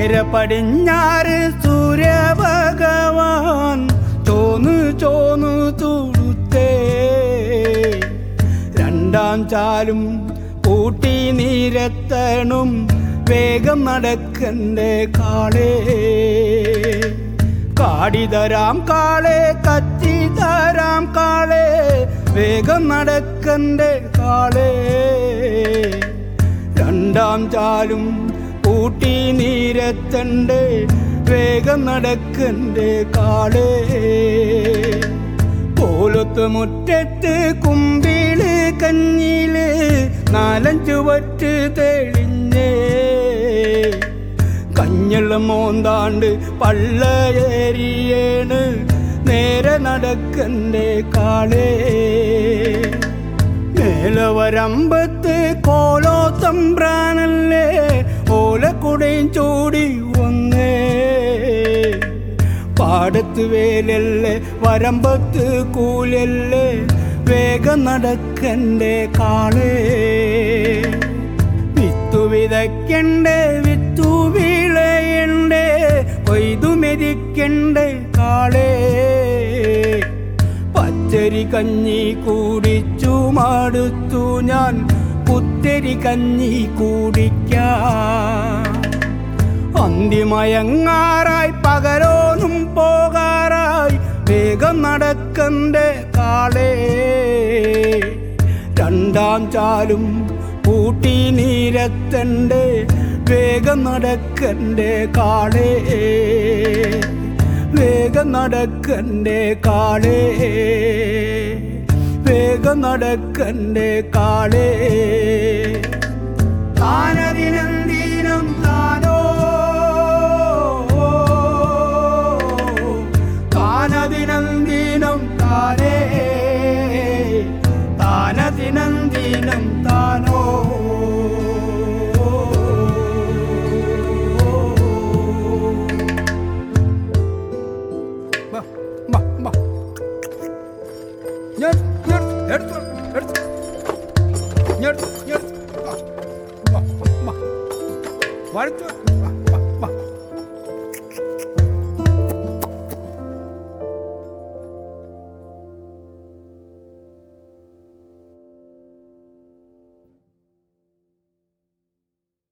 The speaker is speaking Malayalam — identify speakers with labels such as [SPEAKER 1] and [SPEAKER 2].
[SPEAKER 1] നേരെ പടിഞ്ഞാറ് സൂര്യഭഗവാൻ ചോന്നു ചോന്നു തുടുത്തേ രണ്ടാം ചാലും പൂട്ടി നീരത്തണും വേഗം നടക്കണ്ടേ കാളേ കാടിതരാം കാളെ കച്ചി തരാം കാളെ വേഗം നടക്കണ്ടേ കാളേ രണ്ടാം ചാലും പൂട്ടി നീരത്തണ്ടേ വേഗം നടക്കണ്ടേ കാളേ പോലത്ത് മുറ്റത്ത് കുമ്പിള് കഞ്ഞില് നാലഞ്ചു വറ്റ് തെളിഞ്ഞേ കഞ്ഞള മോന്താണ്ട് പള്ളയേരിയേണ് നേരെ നടക്കണ്ടേ കാളേ മേലവരമ്പത്ത് കോലോ തമ്പ്രാനല്ലേ ഓലക്കുടയും ചൂടി വന്നേ പാടത്ത് വേലല്ലേ വരമ്പത്ത് കൂലല്ലേ വേഗം നടക്കണ്ടേ കാളേ വിത്തു വിതയ്ക്കണ്ടേ വിത്തു വിളയണ്ടേ കൊയ്തു മെതിക്കണ്ടേ കാളേ പച്ചരി കഞ്ഞി കൂടിച്ചു മടുത്തു ഞാൻ പുത്തരി കഞ്ഞി കുടിക്കാം അന്തിമയങ്ങാറായി പകരോനും പോകാറായി വേഗം നടക്കണ്ടേ കാളേ രണ്ടാം ചാലും പൂട്ടി നീരത്തണ്ടേ വേഗം നടക്കണ്ടേ കാളേ വേഗം നടക്കണ്ടേ കാളേ വേഗം നടക്കണ്ടേ കാളേ താനതിനന്ദീനം താനോ താനതിനന്ദീനം താനേ താനതിനന്ദീനം താനോ വാ, വാ, വാ. ഞാൻ, ഞാൻ, എടുത്തോ, എടുത്തോ. ഞാൻ, ഞാൻ, വാ, വാ, വാ. വരച്ചു വാ, വാ, വാ.